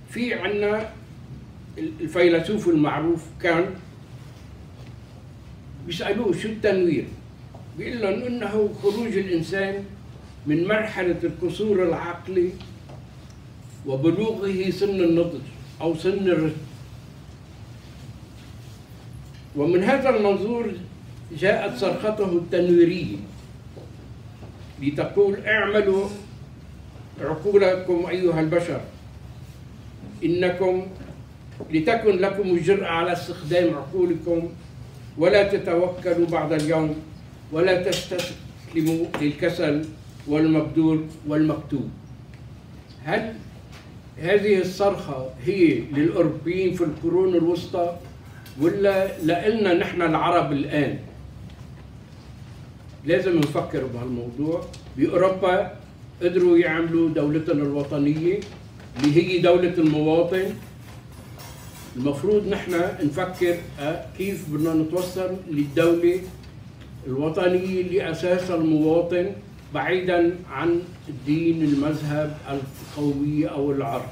في عنا الفيلسوف المعروف كان بيسألوه شو التنوير بيقول لهم انه خروج الانسان من مرحلة القصور العقلي وبلوغه سن النضج او سن الرشد ومن هذا المنظور جاءت صرخته التنويرية لتقول اعملوا عقولكم أيها البشر إنكم لتكن لكم الجرأة على استخدام عقولكم ولا تتوكلوا بعد اليوم ولا تستسلموا للكسل والمبذول والمكتوب هل هذه الصرخة هي للأوروبيين في القرون الوسطى ولا لإلنا نحن العرب الآن لازم نفكر بهالموضوع بأوروبا قدروا يعملوا دولتنا الوطنية اللي هي دولة المواطن المفروض نحن نفكر أه، كيف بدنا نتوصل للدولة الوطنية اللي أساسها المواطن بعيدا عن الدين المذهب القومية أو العرق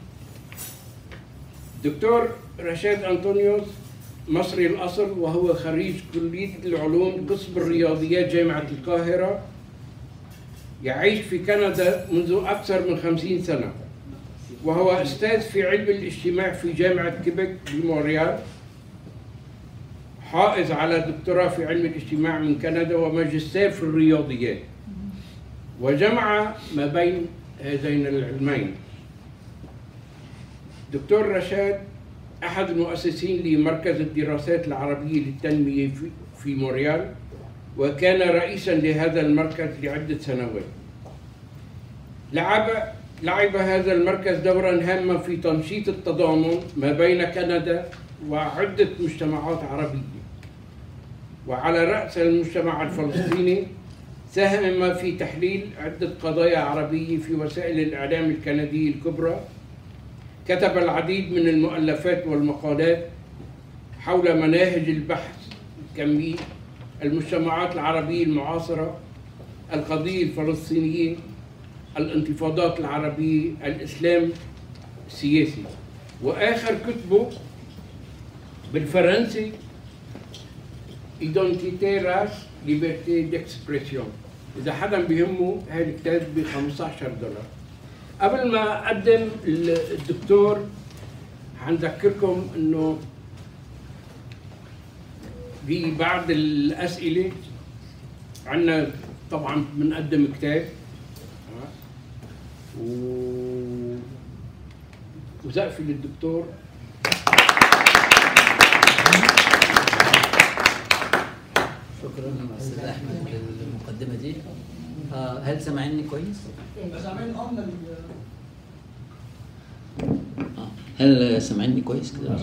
دكتور رشاد أنطونيوس مصري الأصل وهو خريج كلية العلوم قسم الرياضيات جامعة القاهرة يعيش في كندا منذ أكثر من خمسين سنة وهو أستاذ في علم الاجتماع في جامعة كيبك بمونريال حائز على دكتوراه في علم الاجتماع من كندا وماجستير في الرياضيات وجمع ما بين هذين العلمين دكتور رشاد أحد المؤسسين لمركز الدراسات العربية للتنمية في مونريال وكان رئيسا لهذا المركز لعدة سنوات لعب لعب هذا المركز دورا هاما في تنشيط التضامن ما بين كندا وعدة مجتمعات عربية وعلى رأس المجتمع الفلسطيني ساهم في تحليل عدة قضايا عربية في وسائل الإعلام الكندية الكبرى كتب العديد من المؤلفات والمقالات حول مناهج البحث الكمي المجتمعات العربية المعاصرة القضية الفلسطينية الانتفاضات العربية الإسلام السياسي وآخر كتبه بالفرنسي إيدونتيتي راس ليبرتي ديكسبريسيون إذا حدا بيهمه هذا الكتاب ب 15 دولار قبل ما أقدم الدكتور حنذكركم إنه في بعض الأسئلة عندنا طبعا بنقدم كتاب و وزقفي للدكتور شكرا استاذ احمد للمقدمه دي آه، هل سامعني كويس؟ آه، هل سامعني كويس كده؟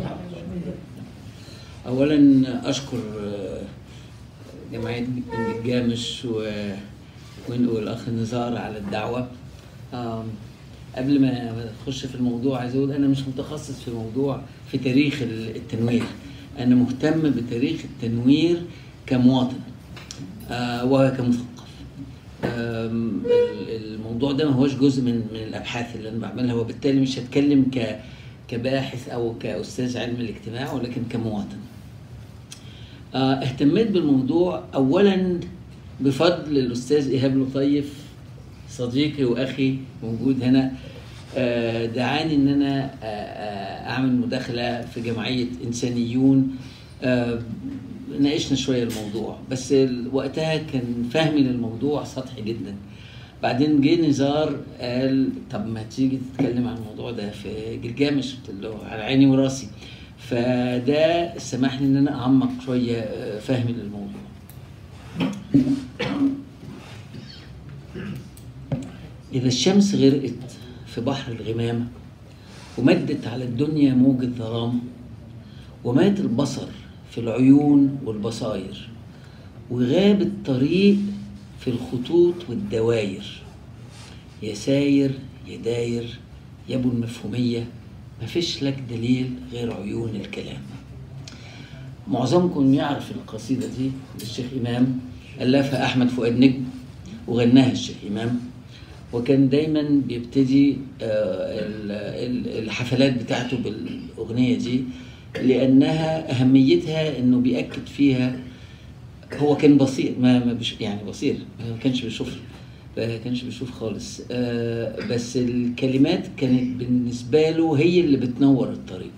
اولا اشكر آه، جمعيه الجامش و والاخ نزار على الدعوه آم، قبل ما اخش في الموضوع عايز اقول انا مش متخصص في موضوع في تاريخ التنوير انا مهتم بتاريخ التنوير كمواطن آه، وكمثقف آم، ال- الموضوع ده ما هوش جزء من من الابحاث اللي انا بعملها وبالتالي مش هتكلم ك كباحث او كاستاذ علم الاجتماع ولكن كمواطن آه، اهتميت بالموضوع اولا بفضل الاستاذ ايهاب لطيف صديقي واخي موجود هنا آه، دعاني ان انا آه، آه، اعمل مداخله في جمعيه انسانيون آه، ناقشنا شويه الموضوع بس ال- وقتها كان فهمي للموضوع سطحي جدا بعدين جه نزار قال طب ما تيجي تتكلم عن الموضوع ده في جلجامش قلت له على عيني وراسي فده سمح لي ان انا اعمق شويه آه، فهمي للموضوع إذا الشمس غرقت في بحر الغمامة ومدت على الدنيا موجة ظلام ومات البصر في العيون والبصاير وغاب الطريق في الخطوط والدواير يا ساير يا داير يا ابو المفهومية مفيش لك دليل غير عيون الكلام معظمكم يعرف القصيدة دي للشيخ إمام ألفها أحمد فؤاد نجم وغناها الشيخ إمام وكان دايما بيبتدي آه، ال- ال- الحفلات بتاعته بالاغنيه دي لانها اهميتها انه بياكد فيها هو كان بصير ما ما بش يعني بصير ما كانش بيشوف ما كانش بيشوف خالص آه، بس الكلمات كانت بالنسبه له هي اللي بتنور الطريق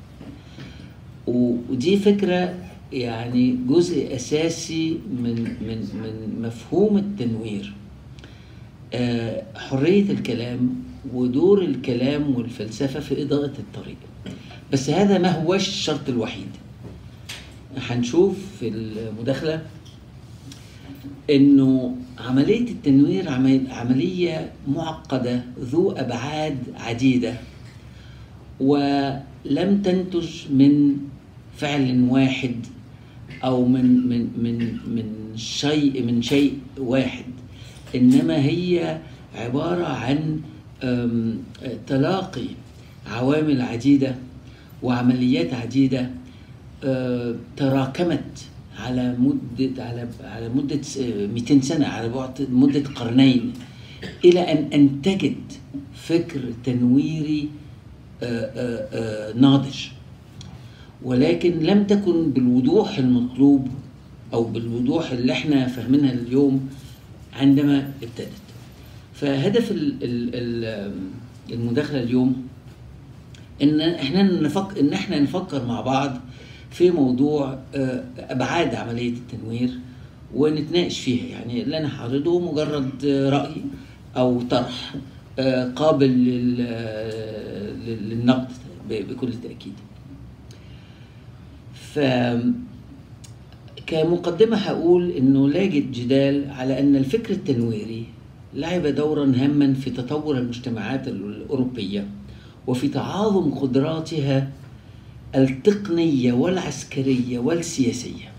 و- ودي فكرة يعني جزء أساسي من من من مفهوم التنوير آه، حرية الكلام ودور الكلام والفلسفة في إضاءة الطريق بس هذا ما هوش الشرط الوحيد هنشوف في المداخلة انه عملية التنوير عمل- عملية معقدة ذو ابعاد عديدة ولم تنتج من فعل واحد او من من من من شيء من شيء واحد انما هي عباره عن أم، تلاقي عوامل عديده وعمليات عديده أه، تراكمت على مده على على مده 200 سنه على بعد مده قرنين الى ان انتجت فكر تنويري آه، آه، آه، ناضج ولكن لم تكن بالوضوح المطلوب او بالوضوح اللي احنا فاهمينها اليوم عندما ابتدت فهدف ال- ال- ال- المداخله اليوم ان احنا نفكر ان احنا نفكر مع بعض في موضوع آه، ابعاد عمليه التنوير ونتناقش فيها يعني اللي انا هعرضه مجرد آه، راي او طرح آه، قابل لل- آه، لل- للنقد ب- بكل تاكيد ف كمقدمة هقول إنه لا جدال على أن الفكر التنويري لعب دورا هاما في تطور المجتمعات الأوروبية وفي تعاظم قدراتها التقنية والعسكرية والسياسية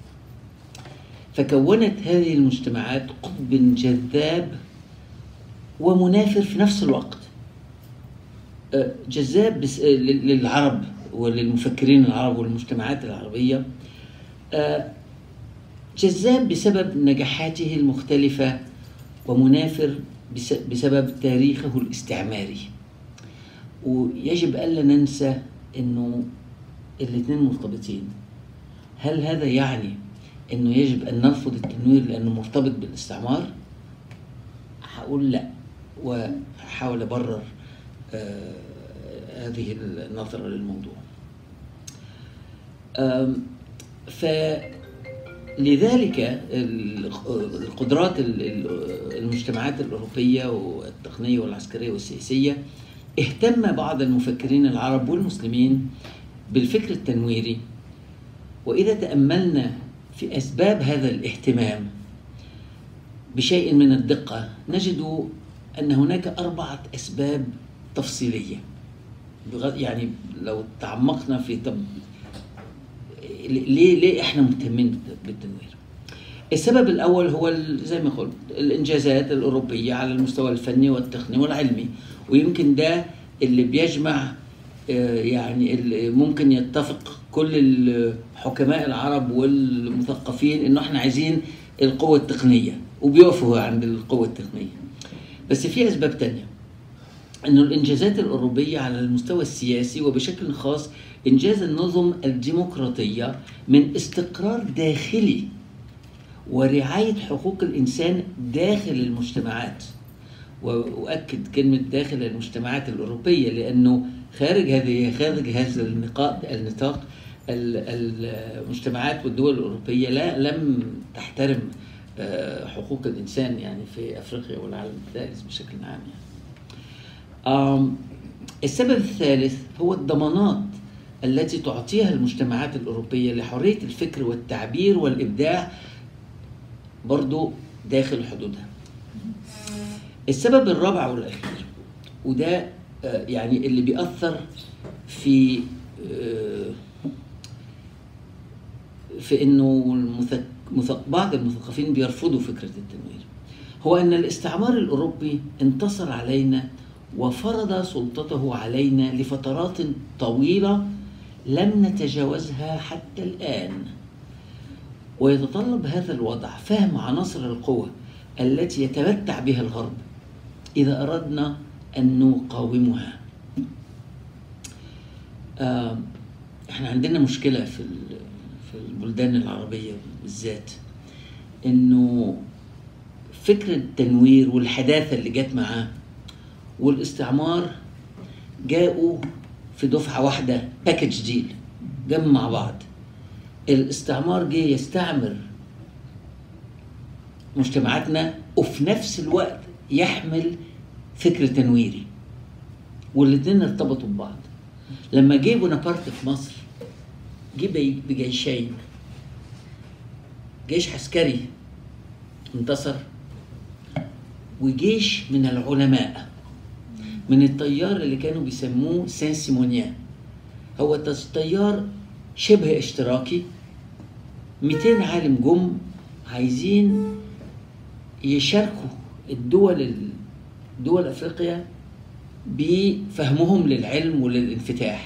فكونت هذه المجتمعات قطب جذاب ومنافر في نفس الوقت آه، جذاب بس- آه، لل- للعرب وللمفكرين العرب والمجتمعات العربية آه، جذاب بسبب نجاحاته المختلفة ومنافر بس- بسبب تاريخه الاستعماري ويجب ألا ننسى أنه الاثنين مرتبطين هل هذا يعني أنه يجب أن نرفض التنوير لأنه مرتبط بالاستعمار؟ هقول لا وهحاول أبرر آه، هذه النظرة للموضوع آم، فلذلك ال- القدرات ال- ال- المجتمعات الأوروبية والتقنية والعسكرية والسياسية اهتم بعض المفكرين العرب والمسلمين بالفكر التنويري وإذا تأملنا في أسباب هذا الاهتمام بشيء من الدقة نجد أن هناك أربعة أسباب تفصيلية بغ- يعني لو تعمقنا في طب ليه ليه احنا مهتمين بالت- بالتنوير؟ السبب الاول هو ال- زي ما قلت الانجازات الاوروبيه على المستوى الفني والتقني والعلمي ويمكن ده اللي بيجمع آه، يعني اللي ممكن يتفق كل الحكماء العرب والمثقفين انه احنا عايزين القوه التقنيه وبيقفوا عند القوه التقنيه بس في اسباب تانية انه الانجازات الاوروبيه على المستوى السياسي وبشكل خاص انجاز النظم الديمقراطيه من استقرار داخلي ورعايه حقوق الانسان داخل المجتمعات واؤكد كلمه داخل المجتمعات الاوروبيه لانه خارج هذه خارج هذا النقاط النطاق ال- المجتمعات والدول الاوروبيه لا لم تحترم آه، حقوق الانسان يعني في افريقيا والعالم الثالث بشكل عام يعني. آم، السبب الثالث هو الضمانات التي تعطيها المجتمعات الأوروبية لحرية الفكر والتعبير والإبداع برضو داخل حدودها السبب الرابع والأخير وده آه، يعني اللي بيأثر في آه، في انه المثق... مثق... بعض المثقفين بيرفضوا فكره التنوير هو ان الاستعمار الاوروبي انتصر علينا وفرض سلطته علينا لفترات طويله لم نتجاوزها حتى الان ويتطلب هذا الوضع فهم عناصر القوه التي يتمتع بها الغرب إذا أردنا أن نقاومها آه، احنا عندنا مشكلة في ال- في البلدان العربية بالذات انه فكرة التنوير والحداثة اللي جت معاه والاستعمار جاءوا في دفعة واحدة باكج ديل جم مع بعض الاستعمار جه يستعمر مجتمعاتنا وفي نفس الوقت يحمل فكر تنويري والاتنين ارتبطوا ببعض لما جه بونابرت في مصر جه بي- بجيشين جيش عسكري انتصر وجيش من العلماء من التيار اللي كانوا بيسموه سان سيمونيان هو تس- تيار شبه اشتراكي 200 عالم جم عايزين يشاركوا الدول ال- دول افريقيا بفهمهم للعلم وللانفتاح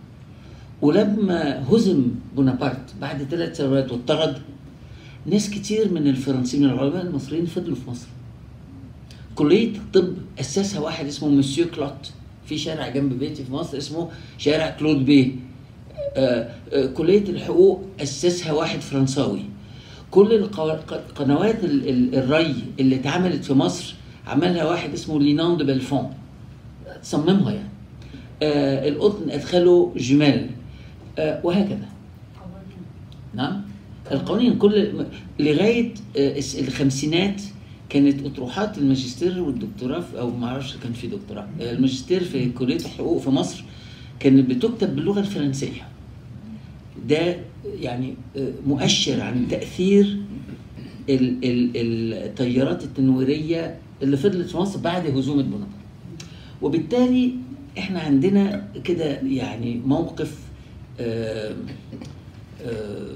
ولما هزم بونابرت بعد ثلاث سنوات واطرد ناس كتير من الفرنسيين من العلماء المصريين فضلوا في مصر كلية الطب أسسها واحد اسمه مسيو كلوت في شارع جنب بيتي في مصر اسمه شارع كلود بيه آه، آه، كلية الحقوق أسسها واحد فرنساوي كل القو- قنوات ال- ال- الري اللي اتعملت في مصر عملها واحد اسمه لينان دو بلفون صممها يعني آه القطن ادخله جمال آه وهكذا نعم القوانين كل لغايه آه الس- الخمسينات كانت اطروحات الماجستير والدكتوراه في- او ما اعرفش كان في دكتوراه آه، الماجستير في كليه الحقوق في مصر كانت بتكتب باللغه الفرنسيه ده يعني آه، مؤشر عن تاثير ال- ال- التيارات التنويريه اللي فضلت في مصر بعد هزومه بونابرت وبالتالي احنا عندنا كده يعني موقف آه، آه،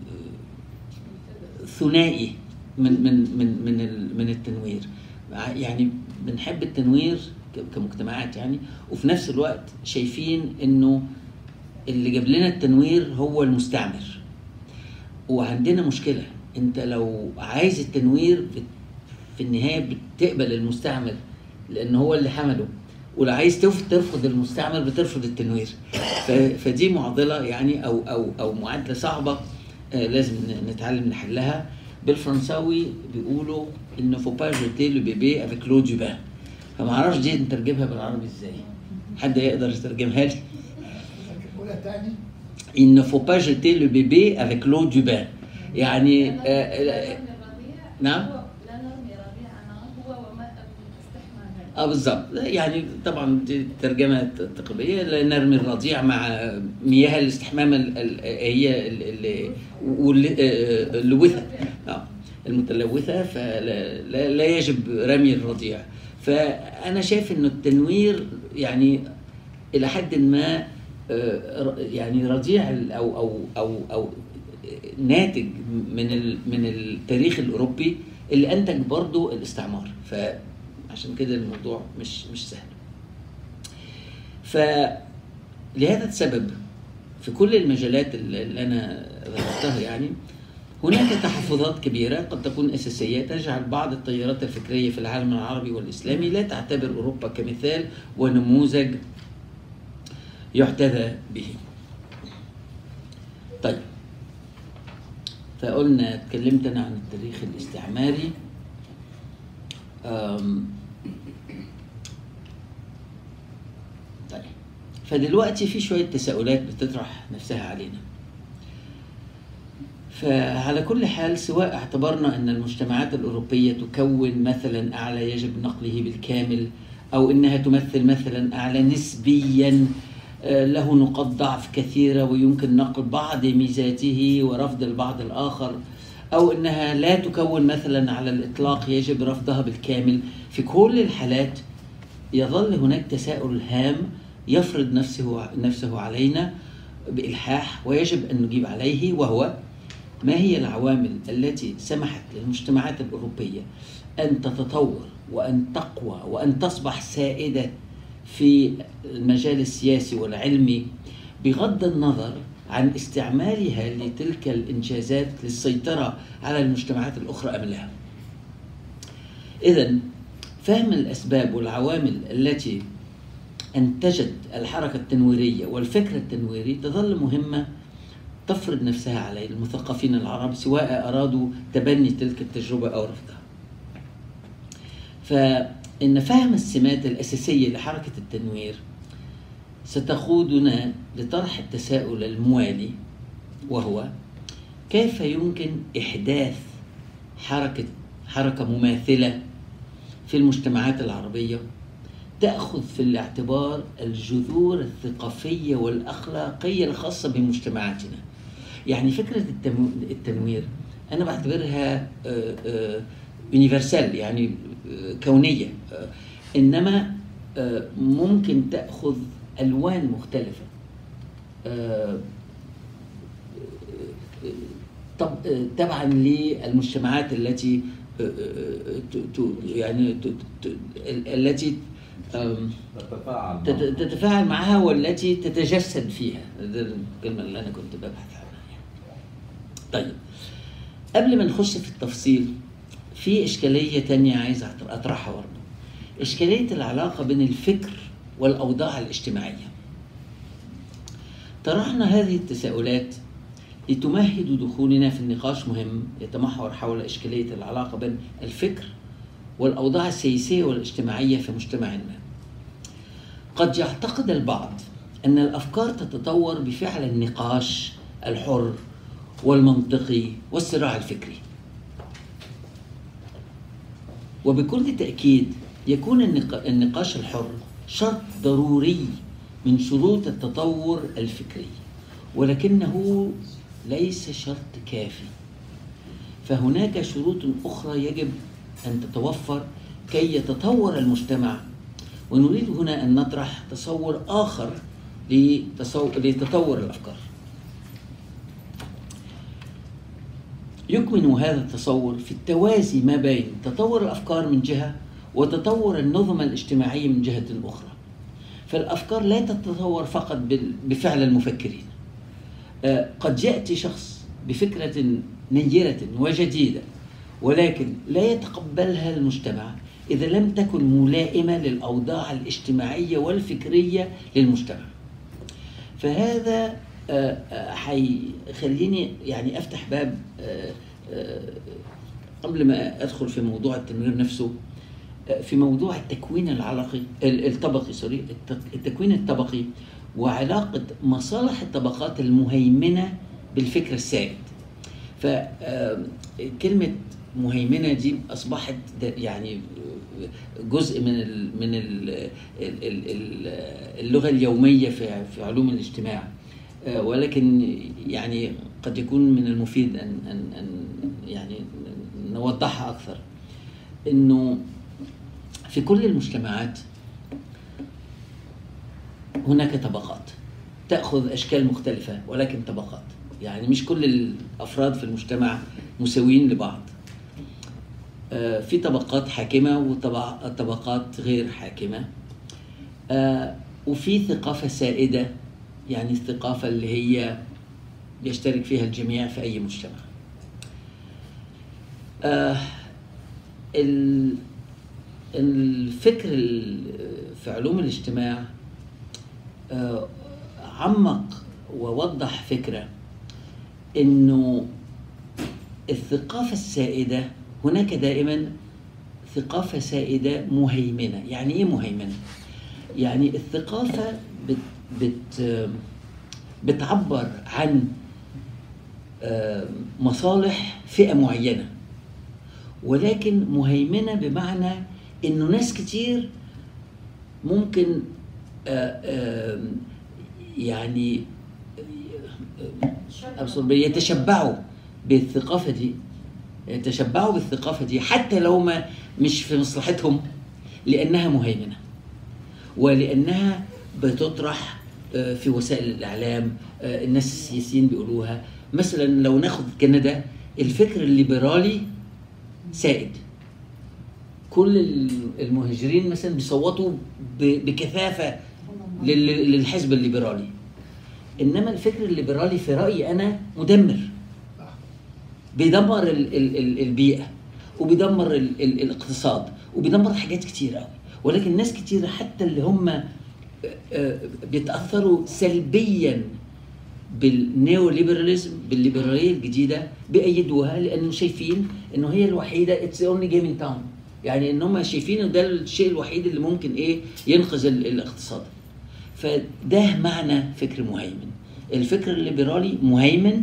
ثنائي من من من من ال- من التنوير ع- يعني بنحب التنوير ك- كمجتمعات يعني وفي نفس الوقت شايفين انه اللي جاب لنا التنوير هو المستعمر وعندنا مشكله انت لو عايز التنوير بت- في النهايه بتقبل المستعمر لان هو اللي حمله ولو عايز تف- ترفض المستعمر بترفض التنوير ف- فدي معضله يعني او او او معادله صعبه آه، لازم ن- نتعلم نحلها بالفرنساوي بيقولوا انه فو با جيتي لو بيبي افيك لو دو بان فما اعرفش دي نترجمها بالعربي ازاي حد يقدر يترجمها لي قولها تاني il ne faut pas jeter le bébé avec l'eau du bain يعني آه، آه، نعم. لا نرمي ربيعنا هو وماء استحمى اه بالظبط يعني طبعا دي ترجمه تقريبيه لا نرمي الرضيع مع مياه الاستحمام ال- ال- هي ال- ال- واللي- آه، اللوثه آه، المتلوثه فلا لا- لا يجب رمي الرضيع فانا شايف انه التنوير يعني الى حد ما آه، ر- يعني رضيع ال- او او او او ناتج من ال- من التاريخ الاوروبي اللي انتج برضه الاستعمار فعشان كده الموضوع مش مش سهل فلهذا السبب في كل المجالات اللي اللي انا ذكرتها يعني هناك تحفظات كبيرة قد تكون أساسية تجعل بعض التيارات الفكرية في العالم العربي والإسلامي لا تعتبر أوروبا كمثال ونموذج يحتذى به. طيب فقلنا اتكلمت أنا عن التاريخ الاستعماري أم، طيب فدلوقتي في شوية تساؤلات بتطرح نفسها علينا فعلى كل حال سواء اعتبرنا أن المجتمعات الأوروبية تكون مثلا أعلى يجب نقله بالكامل أو أنها تمثل مثلا أعلى نسبيا آه، له نقاط ضعف كثيرة ويمكن نقل بعض ميزاته ورفض البعض الآخر أو أنها لا تكون مثلا على الإطلاق يجب رفضها بالكامل في كل الحالات يظل هناك تساؤل هام يفرض نفسه نفسه علينا بإلحاح ويجب أن نجيب عليه وهو ما هي العوامل التي سمحت للمجتمعات الأوروبية أن تتطور وأن تقوى وأن تصبح سائدة في المجال السياسي والعلمي بغض النظر عن استعمالها لتلك الإنجازات للسيطرة على المجتمعات الأخرى أم لا إذا فهم الاسباب والعوامل التي انتجت الحركه التنويريه والفكر التنويري تظل مهمه تفرض نفسها على المثقفين العرب سواء ارادوا تبني تلك التجربه او رفضها. فإن فهم السمات الأساسية لحركة التنوير ستقودنا لطرح التساؤل الموالي وهو كيف يمكن إحداث حركة حركة مماثلة في المجتمعات العربية تأخذ في الاعتبار الجذور الثقافية والأخلاقية الخاصة بمجتمعاتنا يعني فكرة التمو- التنوير أنا بعتبرها يونيفرسال يعني آه، كونية آه، إنما آه، ممكن تأخذ ألوان مختلفة آه، طب آه، تبعا للمجتمعات التي آه، آه، ت- ت- يعني ت- ت- ال- التي آم، تتفاعل تت- معه. تتفاعل معها والتي تتجسد فيها ده الكلمة اللي أنا كنت ببحث عنها يعني. طيب قبل ما نخش في التفصيل في إشكالية تانية عايز أطر- أطرحها برضه إشكالية العلاقة بين الفكر والأوضاع الاجتماعية طرحنا هذه التساؤلات لتمهد دخولنا في النقاش مهم يتمحور حول إشكالية العلاقة بين الفكر والأوضاع السياسية والاجتماعية في مجتمع ما قد يعتقد البعض أن الأفكار تتطور بفعل النقاش الحر والمنطقي والصراع الفكري وبكل تأكيد يكون النق- النقاش الحر شرط ضروري من شروط التطور الفكري ولكنه ليس شرط كافي فهناك شروط أخرى يجب أن تتوفر كي يتطور المجتمع ونريد هنا أن نطرح تصور آخر لتصو- لتطور الأفكار يكمن هذا التصور في التوازي ما بين تطور الافكار من جهه وتطور النظم الاجتماعيه من جهه اخرى. فالافكار لا تتطور فقط بال- بفعل المفكرين. آه، قد ياتي شخص بفكره نيره وجديده ولكن لا يتقبلها المجتمع اذا لم تكن ملائمه للاوضاع الاجتماعيه والفكريه للمجتمع. فهذا آه، آه، حيخليني يعني افتح باب آه، آه، قبل ما ادخل في موضوع التنوير نفسه آه، في موضوع التكوين العلاقي ال- الطبقي سوري الت- التكوين الطبقي وعلاقه مصالح الطبقات المهيمنه بالفكر السائد فكلمه مهيمنه دي اصبحت ده يعني جزء من ال من ال ال ال اللغه اليوميه في في علوم الاجتماع آه، ولكن يعني قد يكون من المفيد ان ان ان يعني نوضحها اكثر انه في كل المجتمعات هناك طبقات تاخذ اشكال مختلفه ولكن طبقات يعني مش كل الافراد في المجتمع مساويين لبعض آه، في طبقات حاكمه وطبقات غير حاكمه آه، وفي ثقافه سائده يعني الثقافه اللي هي يشترك فيها الجميع في اي مجتمع آه، ال- الفكر ال- في علوم الاجتماع آه، عمق ووضح فكره انه الثقافه السائده هناك دائما ثقافه سائده مهيمنه يعني ايه مهيمنه يعني الثقافه بت بت بتعبر عن آه، مصالح فئه معينه ولكن مهيمنه بمعنى انه ناس كتير ممكن آه، آه، يعني أبصر يتشبعوا بالثقافة دي يتشبعوا بالثقافة دي حتى لو ما مش في مصلحتهم لأنها مهيمنة ولأنها بتطرح آه، في وسائل الإعلام آه، الناس السياسيين بيقولوها مثلا لو ناخد كندا الفكر الليبرالي سائد كل المهاجرين مثلا بيصوتوا ب- بكثافة لل- للحزب الليبرالي انما الفكر الليبرالي في رايي انا مدمر بيدمر ال ال ال البيئه وبيدمر ال ال الاقتصاد وبيدمر حاجات كتير قوي ولكن ناس كتير حتى اللي هم آه، آه، بيتاثروا سلبيا بالنيو ليبراليزم بالليبراليه الجديده بيأيدوها لانه شايفين انه هي الوحيده اتس اونلي جيم ان تاون يعني ان هم شايفين ان ده الشيء الوحيد اللي ممكن ايه ينقذ ال- الاقتصاد فده معنى فكر مهيمن الفكر الليبرالي مهيمن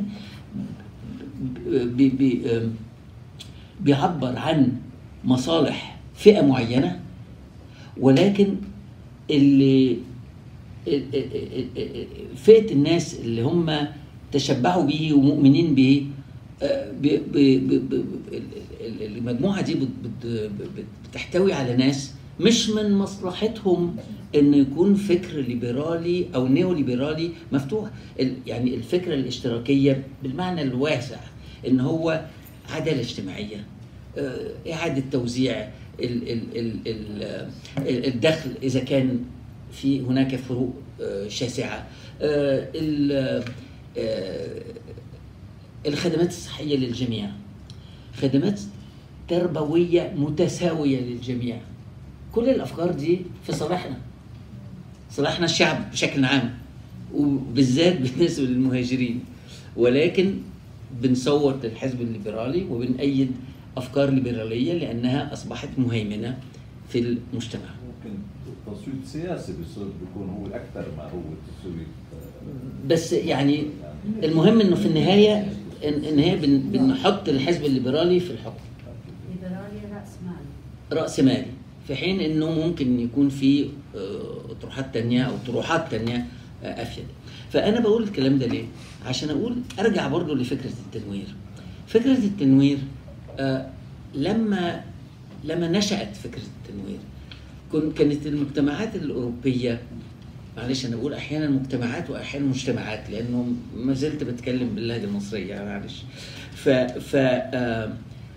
بي بي آم، بيعبر عن مصالح فئه معينه ولكن اللي ال- ال- ال- ال- فئه الناس اللي هم تشبعوا به ومؤمنين به آه، ب- ب- ب- ب- ال- ال- المجموعه دي بت- بت- بت- بتحتوي على ناس مش من مصلحتهم ان يكون فكر ليبرالي او نيو ليبرالي مفتوح ال- يعني الفكره الاشتراكيه بالمعنى الواسع ان هو عداله اجتماعيه آه، اعاده توزيع ال- ال- ال- ال- آه، الدخل اذا كان في هناك فروق آه، شاسعه آه، ال- آه، الخدمات الصحيه للجميع خدمات تربويه متساويه للجميع كل الافكار دي في صالحنا صالحنا الشعب بشكل عام وبالذات بالنسبه للمهاجرين ولكن بنصوت للحزب الليبرالي وبنأيد افكار ليبراليه لانها اصبحت مهيمنه في المجتمع ممكن التصويت السياسي بيصير بيكون هو الاكثر ما هو التصويت آه، بس يعني المهم انه في النهايه ان إن هي بن- بنحط الحزب الليبرالي في الحكم ليبرالي رأس مال راس مالي في حين انه ممكن يكون في آه، اطروحات تانية او طروحات تانية آه، افيد فانا بقول الكلام ده ليه عشان اقول ارجع برضو لفكره التنوير فكره التنوير آه، لما لما نشات فكره التنوير كن كانت المجتمعات الاوروبيه معلش انا بقول احيانا مجتمعات واحيانا مجتمعات لانه ما زلت بتكلم باللهجه المصريه معلش ف ف آه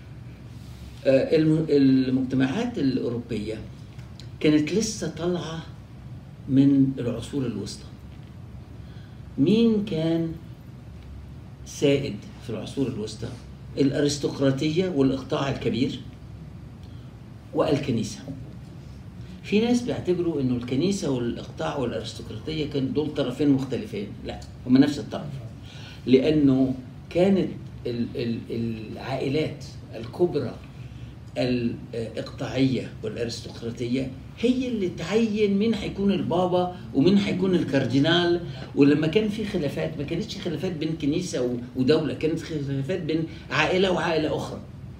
آه، الم- المجتمعات الأوروبية كانت لسه طالعة من العصور الوسطى مين كان سائد في العصور الوسطى الأرستقراطية والإقطاع الكبير والكنيسة في ناس بيعتبروا انه الكنيسة والإقطاع والأرستقراطية كانوا دول طرفين مختلفين لا هما نفس الطرف لأنه كانت ال- ال- العائلات الكبرى الإقطاعية والأرستقراطية هي اللي تعين مين هيكون البابا ومين هيكون الكاردينال ولما كان في خلافات ما كانتش خلافات بين كنيسة و- ودولة كانت خلافات بين عائلة وعائلة أخرى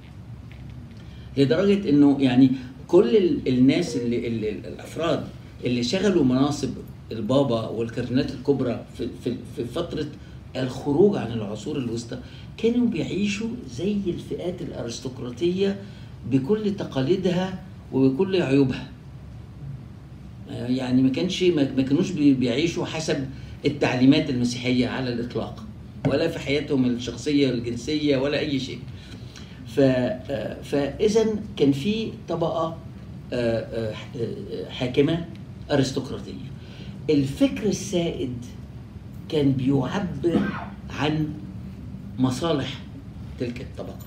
لدرجة إنه يعني كل ال- الناس اللي, اللي الأفراد اللي شغلوا مناصب البابا والكاردينالات الكبرى في, في, في فترة الخروج عن العصور الوسطى كانوا بيعيشوا زي الفئات الأرستقراطية بكل تقاليدها وبكل عيوبها آه، يعني ما كانش ما ما كانوش بي- بيعيشوا حسب التعليمات المسيحية على الإطلاق ولا في حياتهم الشخصية الجنسية ولا أي شيء ف آه، فإذا كان في طبقة آه، آه، آه، حاكمة أرستقراطية الفكر السائد كان بيعبر عن مصالح تلك الطبقة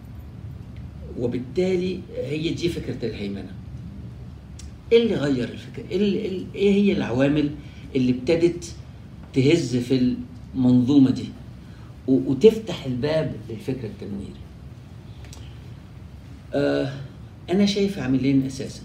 وبالتالي هي دي فكرة الهيمنة ايه اللي غير الفكرة ايه, اللي إيه اللي- إيه هي العوامل اللي ابتدت تهز في المنظومة دي و- وتفتح الباب للفكر التنويري آه انا شايف عاملين اساسا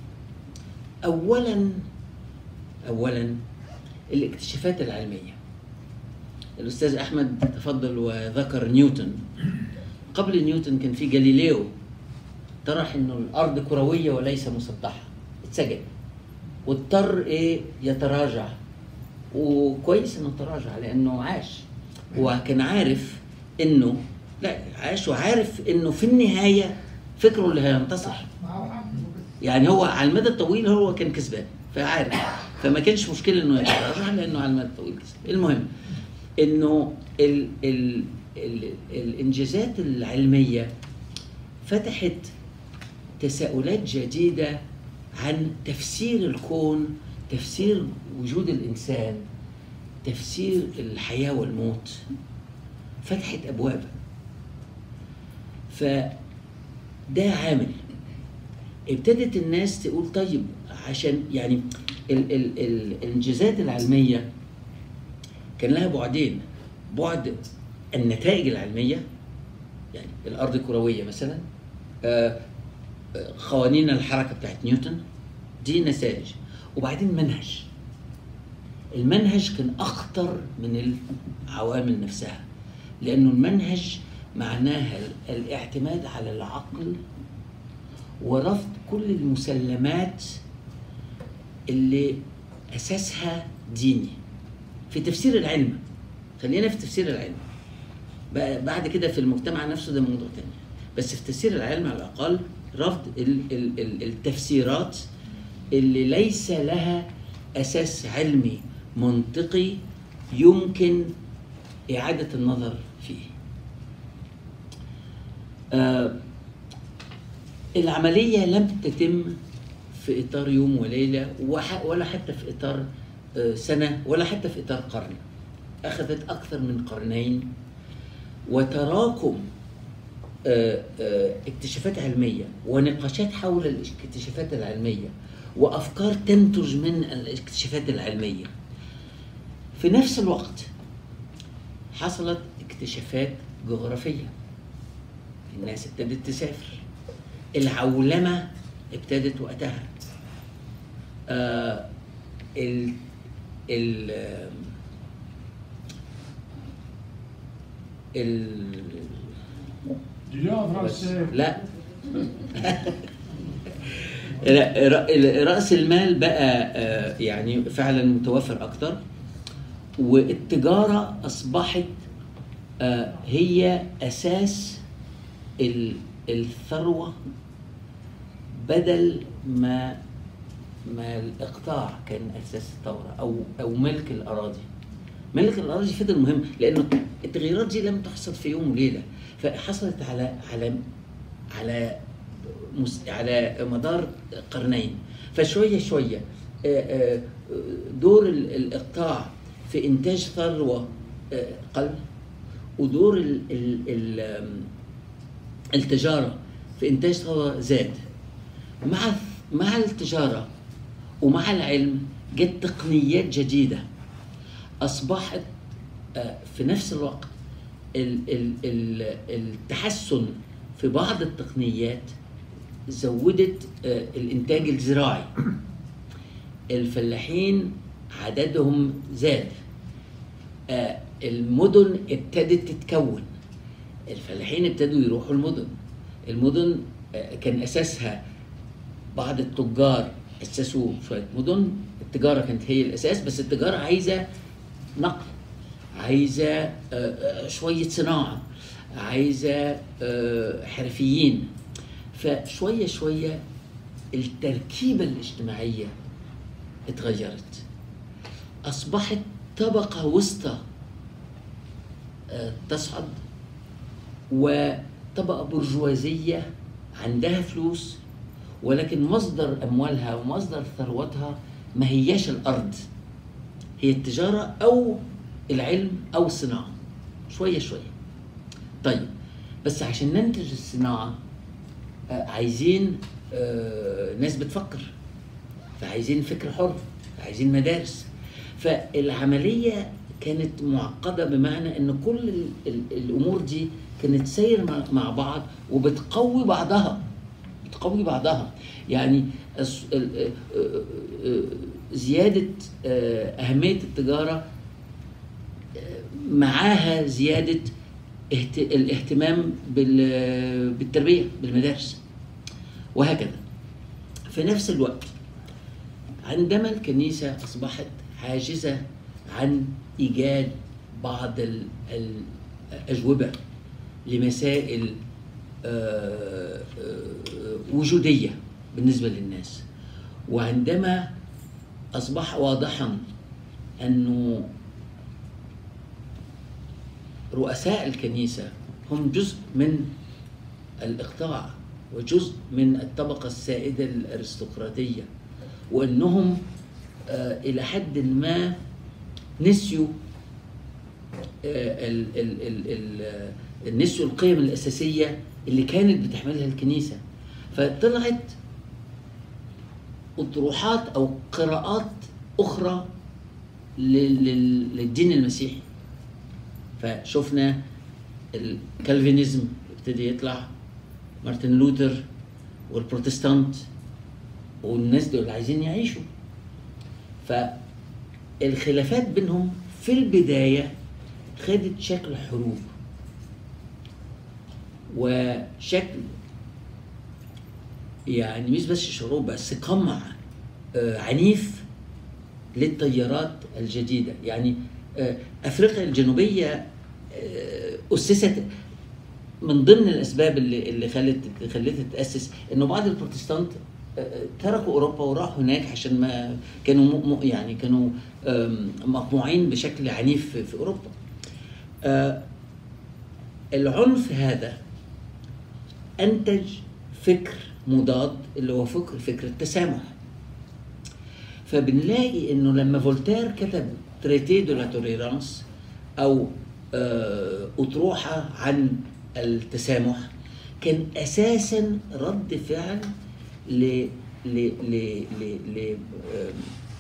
اولا اولا الاكتشافات العلميه الاستاذ احمد تفضل وذكر نيوتن قبل نيوتن كان في جاليليو طرح انه الارض كرويه وليس مسطحه اتسجن واضطر ايه يتراجع وكويس انه تراجع لانه عاش وكان عارف انه لا عاش وعارف انه في النهايه فكره اللي هينتصر معه حق يعني هو على المدى الطويل هو كان كسبان فعارف فما كانش مشكله انه يتراجع لانه على المدى الطويل كسب المهم انه ال ال ال الانجازات العلميه فتحت تساؤلات جديده عن تفسير الكون تفسير وجود الانسان تفسير الحياه والموت فتحت ابواب فده عامل ابتدت الناس تقول طيب عشان يعني ال ال ال الانجازات العلميه كان لها بعدين بعد النتائج العلميه يعني الارض كرويه مثلا آه، آه، قوانين الحركه بتاعت نيوتن دي نتائج وبعدين منهج المنهج كان اخطر من العوامل نفسها لانه المنهج معناها الاعتماد على العقل ورفض كل المسلمات اللي اساسها ديني في تفسير العلم خلينا في تفسير العلم بقى بعد كده في المجتمع نفسه ده موضوع تاني بس في تفسير العلم على الاقل رفض ال- ال- ال- التفسيرات اللي ليس لها اساس علمي منطقي يمكن اعاده النظر فيه آه العمليه لم تتم في اطار يوم وليله وح- ولا حتى في اطار آه، سنه ولا حتى في اطار قرن اخذت اكثر من قرنين وتراكم آه، آه، اكتشافات علميه ونقاشات حول الاكتشافات العلميه وافكار تنتج من الاكتشافات العلميه في نفس الوقت حصلت اكتشافات جغرافيه الناس ابتدت تسافر العولمه ابتدت وقتها آه ال ال ال بس لا لا، ر- رأس المال بقى آه، يعني فعلا متوفر أكتر والتجارة أصبحت آه، هي أساس ال- الثروة بدل ما ما الإقطاع كان أساس الثورة أو أو ملك الأراضي ملك الأراضي فضل مهم لأنه التغييرات دي لم تحصل في يوم وليلة فحصلت على على على مس- على مدار قرنين فشويه شويه آه، آه، دور ال- الاقطاع في انتاج ثروه آه، قل ودور ال- ال- ال- آم، التجاره في انتاج ثروه زاد مع مع التجاره ومع العلم جت تقنيات جديده اصبحت آه، في نفس الوقت ال- ال- ال- التحسن في بعض التقنيات زودت آه، الانتاج الزراعي الفلاحين عددهم زاد آه، المدن ابتدت تتكون الفلاحين ابتدوا يروحوا المدن المدن آه، كان اساسها بعض التجار اسسوا شويه مدن التجاره كانت هي الاساس بس التجاره عايزه نقل عايزه آه، آه، شويه صناعه عايزه آه، حرفيين فشويه شويه التركيبه الاجتماعيه اتغيرت اصبحت طبقه وسطى آه، تصعد وطبقه برجوازيه عندها فلوس ولكن مصدر اموالها ومصدر ثروتها ما هياش الارض هي التجاره او العلم او الصناعه شويه شويه طيب بس عشان ننتج الصناعه آه، عايزين آه، ناس بتفكر فعايزين فكر حر عايزين مدارس فالعمليه كانت معقده بمعنى ان كل ال- ال- الامور دي كانت سير مع- مع بعض وبتقوي بعضها بتقوي بعضها يعني الس- ال- آه، آه، آه، زياده آه، اهميه التجاره معاها زيادة اهت... الاهتمام بال... بالتربية بالمدارس وهكذا في نفس الوقت عندما الكنيسة أصبحت عاجزة عن إيجاد بعض ال... الأجوبة لمسائل آه، آه، وجودية بالنسبة للناس وعندما أصبح واضحا أنه رؤساء الكنيسة هم جزء من الإقطاع وجزء من الطبقة السائدة الأرستقراطية وأنهم آه، إلى حد ما نسيوا آه، ال- ال- ال- ال- نسيوا القيم الأساسية اللي كانت بتحملها الكنيسة فطلعت اطروحات او قراءات اخرى لل- لل- للدين المسيحي فشفنا الكالفينيزم ابتدي يطلع مارتن لوثر والبروتستانت والناس دول عايزين يعيشوا فالخلافات بينهم في البداية خدت شكل حروب وشكل يعني مش بس حروب بس قمع آه، عنيف للتيارات الجديدة يعني آه، أفريقيا الجنوبية آه، أسست من ضمن الأسباب اللي اللي خلت خلتها تتأسس إنه بعض البروتستانت آه، تركوا أوروبا وراحوا هناك عشان ما كانوا م- م- يعني كانوا آم، مقموعين بشكل عنيف في- في أوروبا آه، العنف هذا أنتج فكر مضاد اللي هو فكر فكر التسامح فبنلاقي انه لما فولتير كتب تريتي دو لا توليرانس او آه، اطروحه عن التسامح كان اساسا رد فعل ل ل ل ل ل آم،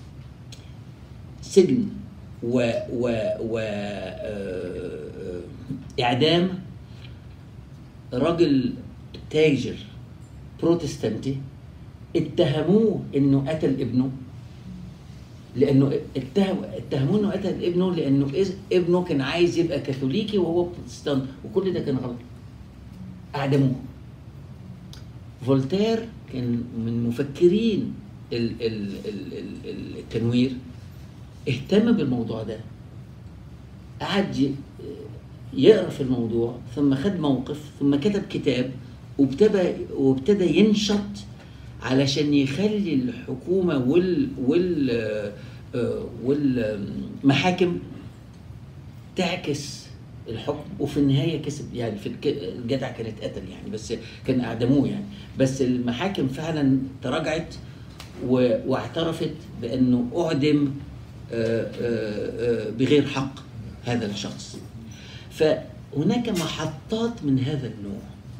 سجن و و و آه، اعدام راجل تاجر بروتستانتي اتهموه انه قتل ابنه لانه اتهم اتهموه انه قتل ابنه لانه إز- ابنه كان عايز يبقى كاثوليكي وهو بروتستانت وكل ده كان غلط اعدموه فولتير كان من مفكرين ال- ال- ال- ال- ال- التنوير اهتم بالموضوع ده قعد ي- يقرا في الموضوع ثم خد موقف ثم كتب كتاب وابتدى وابتدى ينشط علشان يخلي الحكومه وال وال آه، والمحاكم تعكس الحكم وفي النهايه كسب يعني في الك- الجدع كان اتقتل يعني بس كان اعدموه يعني بس المحاكم فعلا تراجعت و- واعترفت بانه اعدم آه، آه، آه، بغير حق هذا الشخص فهناك محطات من هذا النوع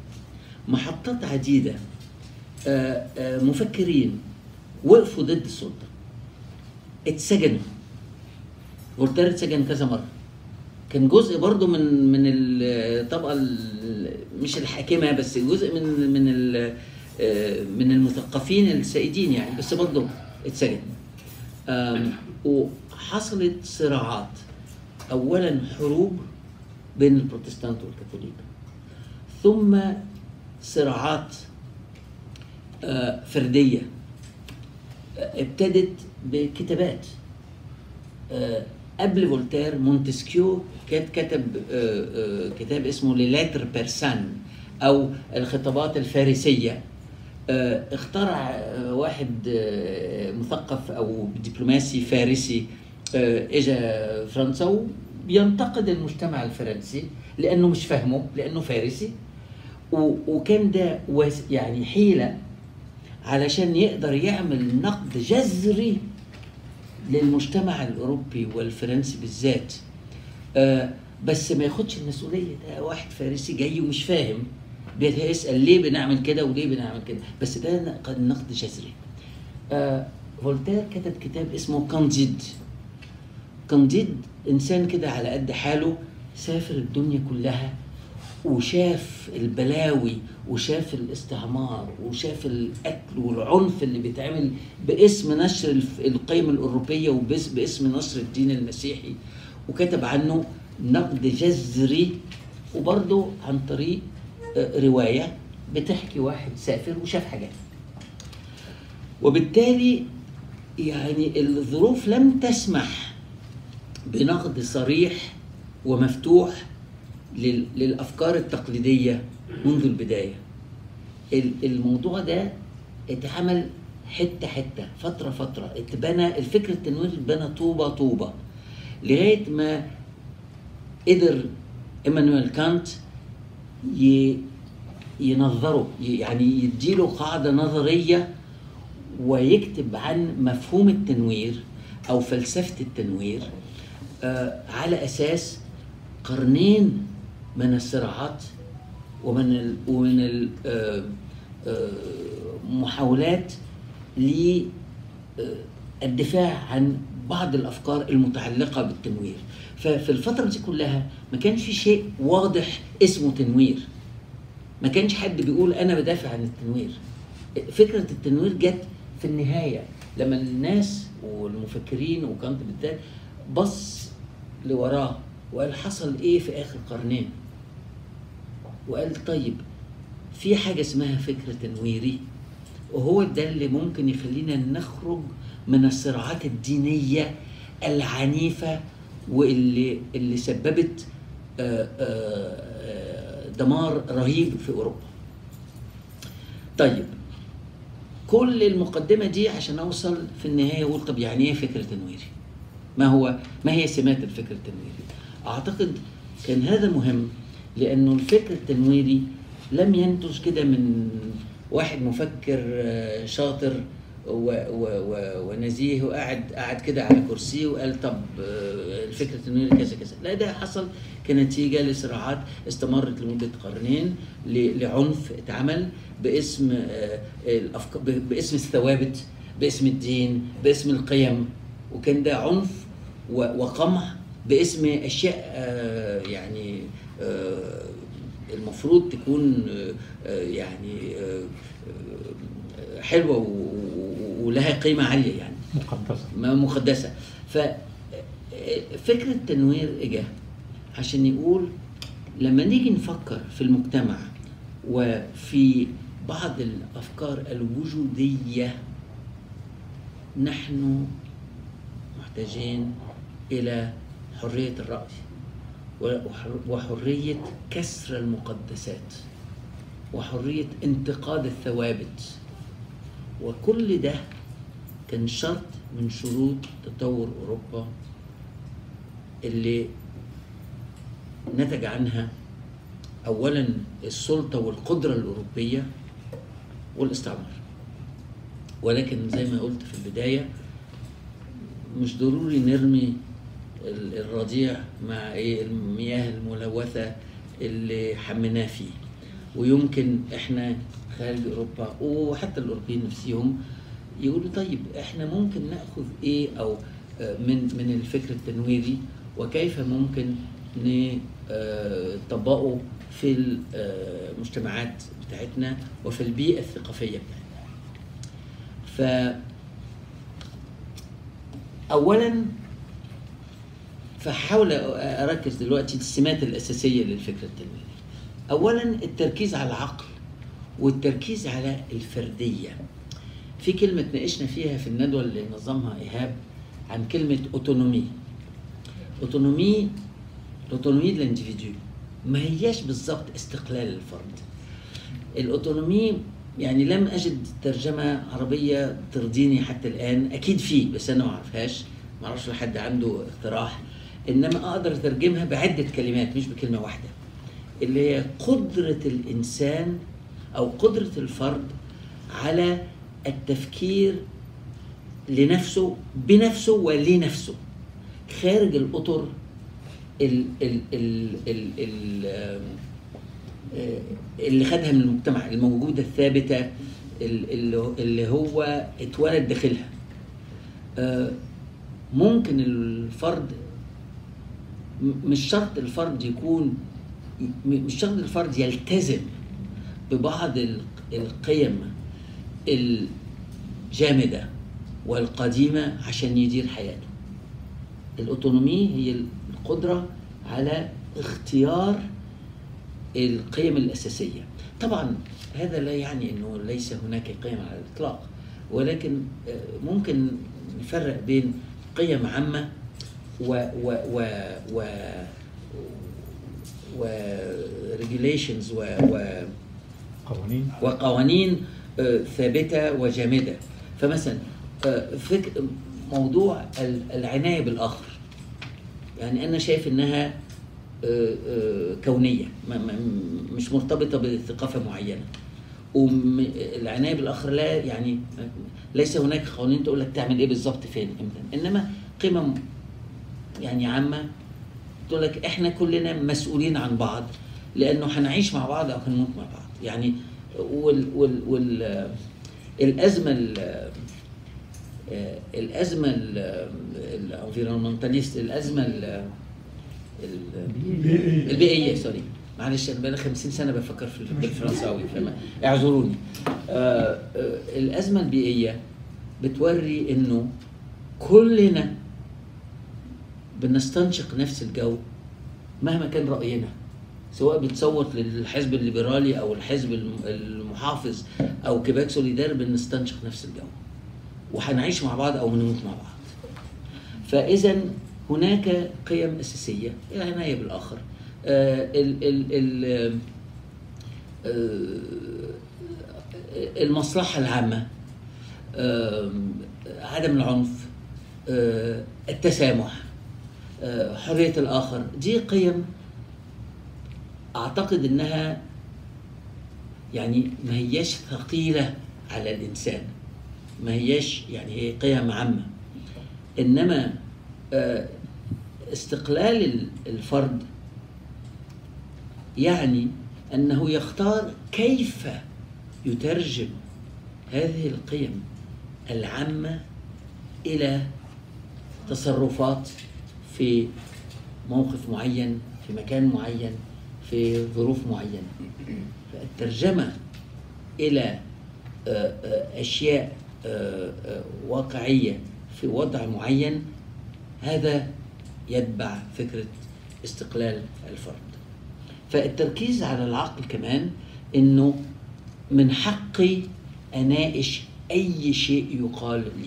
محطات عديده آه، آه، مفكرين وقفوا ضد السلطه اتسجنوا فولتير اتسجن كذا مره كان جزء برضو من من الطبقه ال- مش الحاكمه بس جزء من من ال- آه، من المثقفين السائدين يعني بس برضو اتسجن آم، وحصلت صراعات اولا حروب بين البروتستانت والكاثوليك ثم صراعات آه، فرديه آه، ابتدت بكتابات آه، قبل فولتير مونتسكيو كان كتب آه، آه، كتاب اسمه ليلاتر بيرسان او الخطابات الفارسيه آه، اخترع آه، واحد آه، مثقف او دبلوماسي فارسي آه، اجى فرنسا وبينتقد المجتمع الفرنسي لانه مش فاهمه لانه فارسي و- وكان ده وس- يعني حيله علشان يقدر يعمل نقد جذري للمجتمع الاوروبي والفرنسي بالذات آه بس ما ياخدش المسؤوليه ده واحد فارسي جاي ومش فاهم بيسال ليه بنعمل كده وليه بنعمل كده بس ده نق- نقد جذري آه فولتير كتب كتاب اسمه كانديد كانديد انسان كده على قد حاله سافر الدنيا كلها وشاف البلاوي وشاف الاستعمار وشاف القتل والعنف اللي بيتعمل باسم نشر الف- القيم الأوروبية وباسم نشر الدين المسيحي وكتب عنه نقد جذري وبرضه عن طريق آه، رواية بتحكي واحد سافر وشاف حاجات وبالتالي يعني الظروف لم تسمح بنقد صريح ومفتوح لل- للافكار التقليديه منذ البدايه ال- الموضوع ده اتعمل حته حته فتره فتره اتبنى الفكر التنويري اتبنى طوبه طوبه لغايه ما قدر ايمانويل كانت ي- ينظره ي- يعني يديله قاعده نظريه ويكتب عن مفهوم التنوير او فلسفه التنوير آه، على اساس قرنين من الصراعات ومن ال ومن ال آه، آه، محاولات آه، الدفاع عن بعض الافكار المتعلقه بالتنوير ففي الفتره دي كلها ما كانش في شيء واضح اسمه تنوير ما كانش حد بيقول انا بدافع عن التنوير فكره التنوير جت في النهايه لما الناس والمفكرين وكانت بالذات بص لوراه وقال حصل ايه في اخر قرنين وقال طيب في حاجه اسمها فكر تنويري وهو ده اللي ممكن يخلينا نخرج من الصراعات الدينيه العنيفه واللي اللي سببت آه، آه، آه، دمار رهيب في اوروبا. طيب كل المقدمه دي عشان اوصل في النهايه اقول طب يعني ايه فكر تنويري؟ ما هو ما هي سمات الفكر التنويري؟ اعتقد كان هذا مهم لانه الفكر التنويري لم ينتج كده من واحد مفكر آه، شاطر و و و ونزيه وقاعد قاعد كده على كرسيه وقال طب آه، الفكر التنويري كذا كذا لا ده حصل كنتيجه لصراعات استمرت لمده قرنين ل- لعنف اتعمل باسم آه، الافكار ب- باسم الثوابت باسم الدين باسم القيم وكان ده عنف و- وقمع باسم اشياء آه، يعني آه، المفروض تكون آه، آه، يعني آه، آه، حلوه و- و- ولها قيمه عاليه يعني مقدسة ما مقدسه ف فكره التنوير اجى عشان يقول لما نيجي نفكر في المجتمع وفي بعض الافكار الوجوديه نحن محتاجين الى حريه الراي وحر- وحريه كسر المقدسات وحريه انتقاد الثوابت وكل ده كان شرط من شروط تطور اوروبا اللي نتج عنها اولا السلطه والقدره الاوروبيه والاستعمار ولكن زي ما قلت في البدايه مش ضروري نرمي ال- الرضيع مع ايه المياه الملوثه اللي حميناه فيه ويمكن احنا خارج اوروبا وحتى الاوروبيين نفسهم يقولوا طيب احنا ممكن ناخذ ايه او آه، من من الفكر التنويري وكيف ممكن نطبقه في المجتمعات بتاعتنا وفي البيئه الثقافيه بتاعتنا. ف اولا فحاول اركز دلوقتي السمات الاساسيه للفكر التنويري. اولا التركيز على العقل والتركيز على الفرديه. في كلمه ناقشنا فيها في الندوه اللي نظمها ايهاب عن كلمه اوتونومي. اوتونومي الاوتونومي de l'individu ما هياش بالظبط استقلال الفرد. الاوتونومي يعني لم اجد ترجمه عربيه ترضيني حتى الان اكيد في بس انا ما اعرفهاش ما اعرفش لو حد عنده اقتراح انما اقدر اترجمها بعده كلمات مش بكلمه واحده اللي هي قدره الانسان او قدره الفرد على التفكير لنفسه بنفسه ولنفسه خارج الاطر ال ال ال ال ال آه، اللي خدها من المجتمع الموجوده الثابته ال- اللي اللي هو اتولد داخلها آه، ممكن الفرد م- مش شرط الفرد يكون م- مش شرط الفرد يلتزم ببعض ال- القيم الجامده والقديمه عشان يدير حياته الاوتونومي هي القدره على اختيار القيم الاساسيه طبعا هذا لا يعني انه ليس هناك قيم على الاطلاق ولكن آه، ممكن نفرق بين قيم عامه و و و و و regulations و, و قوانين وقوانين آه، ثابته وجامده فمثلا آه، فك موضوع ال- العنايه بالاخر يعني انا شايف انها آه، آه، كونيه ما- ما- مش مرتبطه بثقافه معينه والعنايه بالاخر لا يعني ليس هناك قوانين تقول لك تعمل ايه بالظبط فين امتى انما قيمه يعني عامه تقول لك احنا كلنا مسؤولين عن بعض لانه هنعيش مع بعض او هنموت مع بعض يعني وال وال وال الازمه ال- آه، الازمه الانفيرونمنتاليست الازمه ال- ال- البيئيه سوري معلش انا بقالي 50 سنه بفكر في بالفرنساوي فما اعذروني آه، آه، الازمه البيئيه بتوري انه كلنا بنستنشق نفس الجو مهما كان راينا سواء بتصوت للحزب الليبرالي او الحزب الم- المحافظ او كيباك سوليدار بنستنشق نفس الجو وهنعيش مع بعض او هنموت مع بعض فاذا هناك قيم اساسيه العنايه بالاخر آه، ال ال ال آه، المصلحه العامه آم، عدم العنف آه، التسامح آه، حريه الاخر دي قيم اعتقد انها يعني ما هياش ثقيله على الانسان ما هياش يعني هي قيم عامه انما آه، استقلال ال- الفرد يعني انه يختار كيف يترجم هذه القيم العامه الى تصرفات في موقف معين في مكان معين في ظروف معينه فالترجمه الى آه، آه، اشياء آه، آه، واقعيه في وضع معين هذا يتبع فكره استقلال الفرد فالتركيز على العقل كمان انه من حقي اناقش اي شيء يقال لي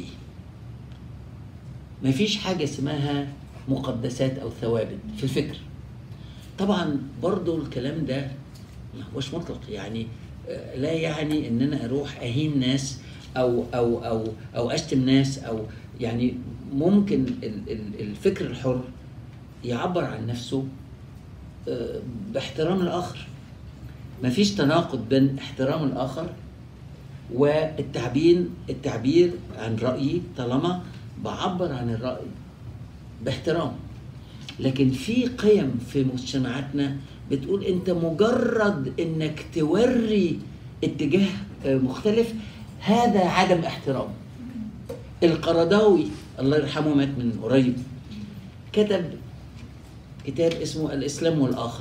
ما فيش حاجه اسمها مقدسات او ثوابت في الفكر طبعا برضو الكلام ده ما هوش مطلق يعني آه، لا يعني ان انا اروح اهين ناس او او او او اشتم ناس او يعني ممكن ال- ال- الفكر الحر يعبر عن نفسه آه، باحترام الاخر مفيش تناقض بين احترام الاخر والتعبير التعبير عن رايي طالما بعبر عن الراي باحترام لكن في قيم في مجتمعاتنا بتقول انت مجرد انك توري اتجاه آه، مختلف هذا عدم احترام القرضاوي الله يرحمه مات من قريب كتب كتاب اسمه الاسلام والاخر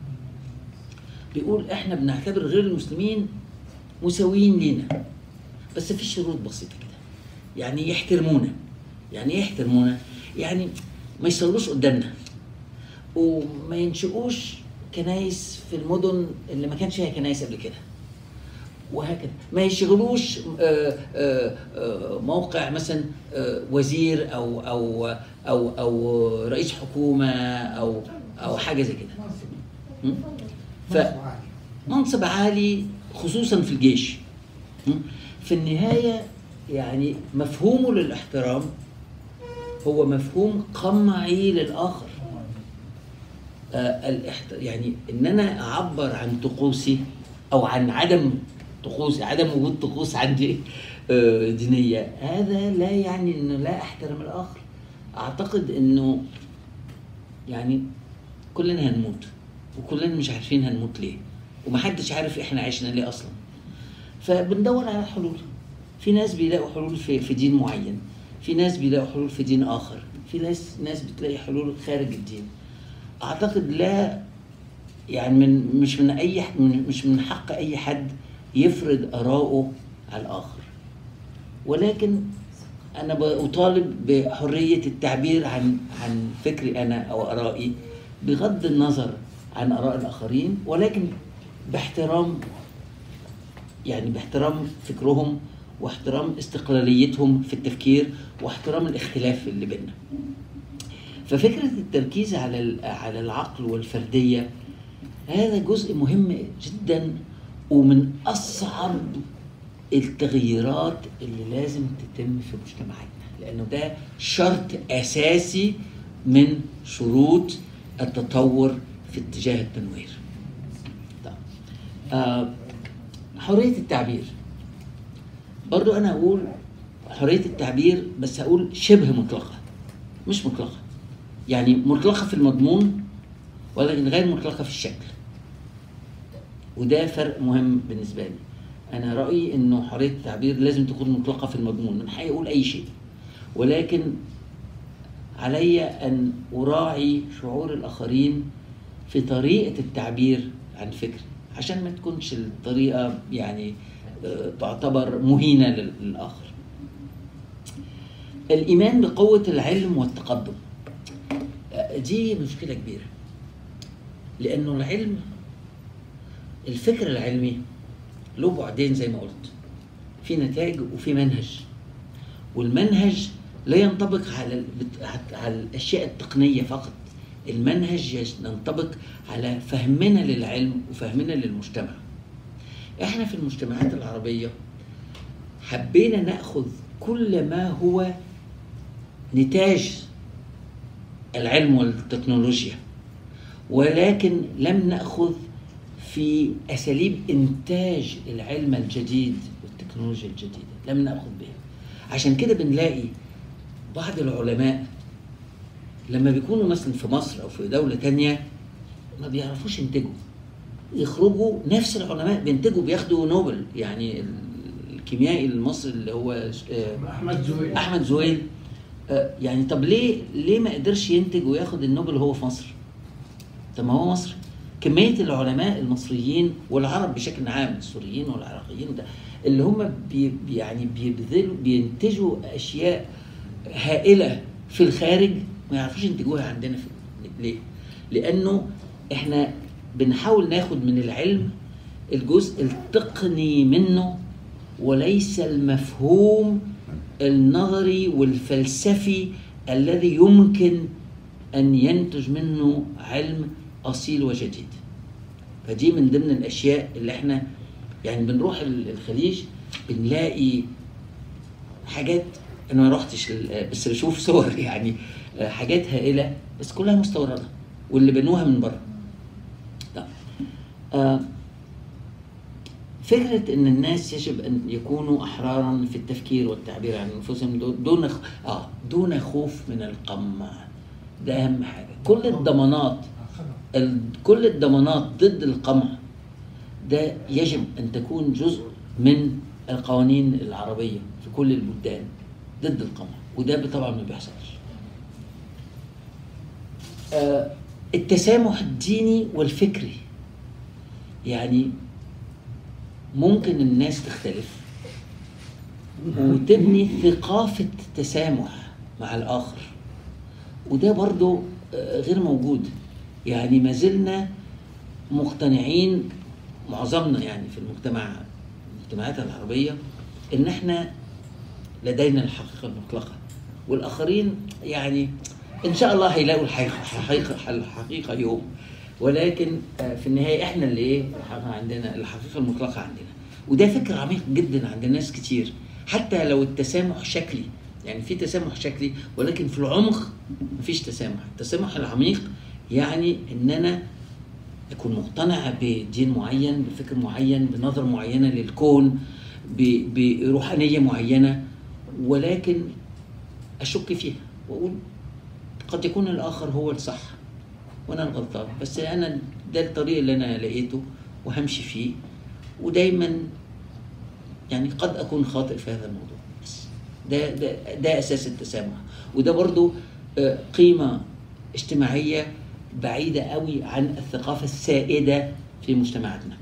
بيقول احنا بنعتبر غير المسلمين مساويين لينا بس في شروط بسيطه كده يعني يحترمونا يعني ايه يحترمونا يعني ما يصلوش قدامنا وما ينشئوش كنايس في المدن اللي ما كانش فيها كنايس قبل كده وهكذا ما يشغلوش آه، آه، آه، موقع مثلا آه، وزير او او او او رئيس حكومه او او حاجه زي كده م? ف منصب عالي خصوصا في الجيش م? في النهايه يعني مفهومه للاحترام هو مفهوم قمعي للاخر آه الاحت... يعني ان انا اعبر عن طقوسي او عن عدم طقوس عدم وجود طقوس عندي آه، دينيه هذا لا يعني انه لا احترم الاخر اعتقد انه يعني كلنا هنموت وكلنا مش عارفين هنموت ليه ومحدش عارف احنا عشنا ليه اصلا فبندور على حلول في ناس بيلاقوا حلول في في دين معين في ناس بيلاقوا حلول في دين اخر في ناس ناس بتلاقي حلول خارج الدين اعتقد لا يعني من مش من اي من مش من حق اي حد يفرض اراءه على الاخر ولكن انا بطالب بحريه التعبير عن عن فكري انا او ارائي بغض النظر عن اراء الاخرين ولكن باحترام يعني باحترام فكرهم واحترام استقلاليتهم في التفكير واحترام الاختلاف اللي بيننا ففكره التركيز على ال- على العقل والفرديه هذا جزء مهم جدا ومن اصعب التغييرات اللي لازم تتم في مجتمعاتنا لانه ده شرط اساسي من شروط التطور في اتجاه التنوير طيب. آه حريه التعبير برضو انا اقول حريه التعبير بس هقول شبه مطلقه مش مطلقه يعني مطلقه في المضمون ولكن غير مطلقه في الشكل وده فرق مهم بالنسبه لي انا رايي انه حريه التعبير لازم تكون مطلقه في المضمون من حقي اقول اي شيء ولكن علي ان اراعي شعور الاخرين في طريقه التعبير عن فكري عشان ما تكونش الطريقه يعني آه، تعتبر مهينه لل- للاخر الايمان بقوه العلم والتقدم آه، دي مشكله كبيره لانه العلم الفكر العلمي له بعدين زي ما قلت في نتائج وفي منهج والمنهج لا ينطبق على ال- بت- على الاشياء التقنيه فقط المنهج يش- ينطبق على فهمنا للعلم وفهمنا للمجتمع احنا في المجتمعات العربيه حبينا ناخذ كل ما هو نتاج العلم والتكنولوجيا ولكن لم ناخذ في اساليب انتاج العلم الجديد والتكنولوجيا الجديده لم ناخذ بها عشان كده بنلاقي بعض العلماء لما بيكونوا مثلا في مصر او في دوله تانية ما بيعرفوش ينتجوا يخرجوا نفس العلماء بينتجوا بياخدوا نوبل يعني الكيميائي المصري اللي هو آه، احمد زويل احمد زويل آه، يعني طب ليه ليه ما قدرش ينتج وياخد النوبل وهو في مصر؟ طب ما هو مصري كمية العلماء المصريين والعرب بشكل عام السوريين والعراقيين ده اللي هم بي بي- يعني بيبذلوا بينتجوا أشياء هائلة في الخارج ما يعرفوش ينتجوها عندنا في ليه؟ لأنه إحنا بنحاول ناخد من العلم الجزء التقني منه وليس المفهوم النظري والفلسفي الذي يمكن أن ينتج منه علم أصيل وجديد فدي من ضمن الأشياء اللي احنا يعني بنروح ال- الخليج بنلاقي حاجات أنا ما رحتش ال- بس بشوف صور يعني آه، حاجات هائلة بس كلها مستوردة واللي بنوها من بره طيب. آه، فكرة إن الناس يجب أن يكونوا أحرارا في التفكير والتعبير عن أنفسهم دون دون خ- آه دون خوف من القمع ده أهم حاجة كل الضمانات ال- كل الضمانات ضد القمع ده يجب أن تكون جزء من القوانين العربية في كل البلدان ضد القمع وده طبعا ما بيحصلش آه، التسامح الديني والفكري يعني ممكن الناس تختلف وتبني ثقافة تسامح مع الآخر وده برضو آه، غير موجود يعني ما زلنا مقتنعين معظمنا يعني في المجتمع المجتمعات العربية إن إحنا لدينا الحقيقة المطلقة والآخرين يعني إن شاء الله هيلاقوا الحقيقة الحقيقة الحقيقة يوم ولكن آه، في النهاية إحنا اللي إيه الحقيقة عندنا الحقيقة المطلقة عندنا وده فكر عميق جدا عند ناس كتير حتى لو التسامح شكلي يعني في تسامح شكلي ولكن في العمق مفيش تسامح التسامح العميق يعني ان انا اكون مقتنع بدين معين بفكر معين بنظرة معينة للكون ب- بروحانية معينة ولكن اشك فيها واقول قد يكون الاخر هو الصح وانا الغلطان بس انا ده الطريق اللي انا لقيته وهمشي فيه ودايما يعني قد اكون خاطئ في هذا الموضوع بس ده ده ده اساس التسامح وده برضو آه، قيمه اجتماعيه بعيده قوي عن الثقافه السائده في مجتمعاتنا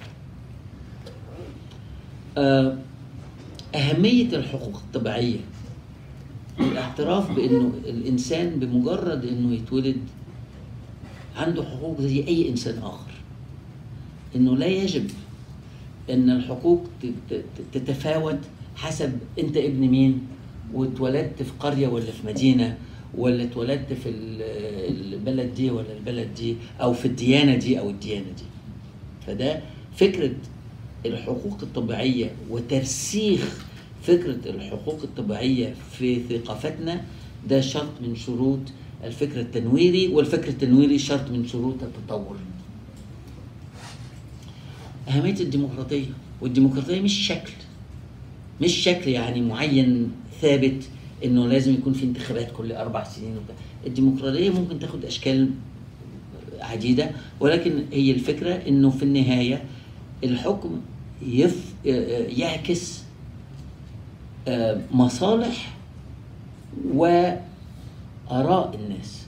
آه، اهميه الحقوق الطبيعيه الاعتراف بانه الانسان بمجرد انه يتولد عنده حقوق زي اي انسان اخر انه لا يجب ان الحقوق ت- ت- تتفاوت حسب انت ابن مين واتولدت في قريه ولا في مدينه ولا اتولدت في ال- البلد دي ولا البلد دي او في الديانه دي او الديانه دي فده فكره الحقوق الطبيعيه وترسيخ فكره الحقوق الطبيعيه في ثقافتنا ده شرط من شروط الفكر التنويري والفكر التنويري شرط من شروط التطور أهمية الديمقراطية والديمقراطية مش شكل مش شكل يعني معين ثابت انه لازم يكون في انتخابات كل اربع سنين وبتاع الديمقراطيه ممكن تاخد اشكال عديده ولكن هي الفكره انه في النهايه الحكم يف يعكس آه، مصالح وآراء الناس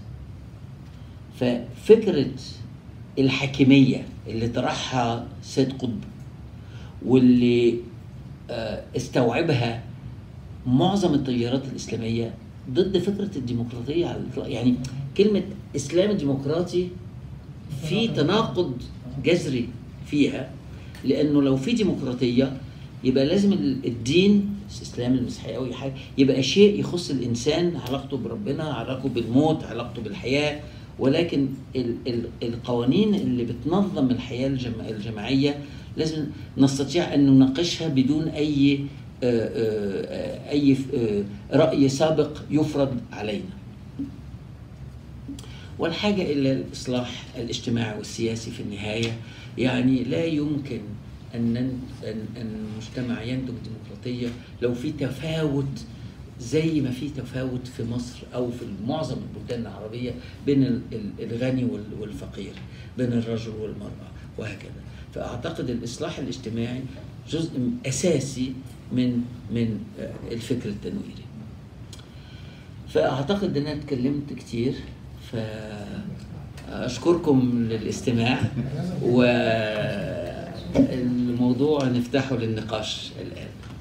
ففكرة الحاكمية اللي طرحها سيد قطب واللي آه، استوعبها معظم التيارات الإسلامية ضد فكرة الديمقراطية على الإطلاق يعني كلمة إسلام ديمقراطي في تناقض جذري فيها لأنه لو في ديمقراطية يبقى لازم ال- الدين الإسلام المسيحية أو أي حاجة يبقى شيء يخص الإنسان علاقته بربنا علاقته بالموت علاقته بالحياة ولكن ال ال القوانين اللي بتنظم الحياة الجما الجماعية لازم نستطيع أن نناقشها بدون أي آه، آه، آه، أي آه، رأي سابق يفرض علينا والحاجة إلى الإصلاح الاجتماعي والسياسي في النهاية يعني لا يمكن أن نن- أن أن المجتمع ينتج ديمقراطية لو في تفاوت زي ما في تفاوت في مصر أو في معظم البلدان العربية بين ال- ال- الغني وال- والفقير بين الرجل والمرأة وهكذا فأعتقد الإصلاح الاجتماعي جزء أساسي من من آه، الفكر التنويري فاعتقد ان انا اتكلمت كتير فاشكركم للاستماع والموضوع نفتحه للنقاش الان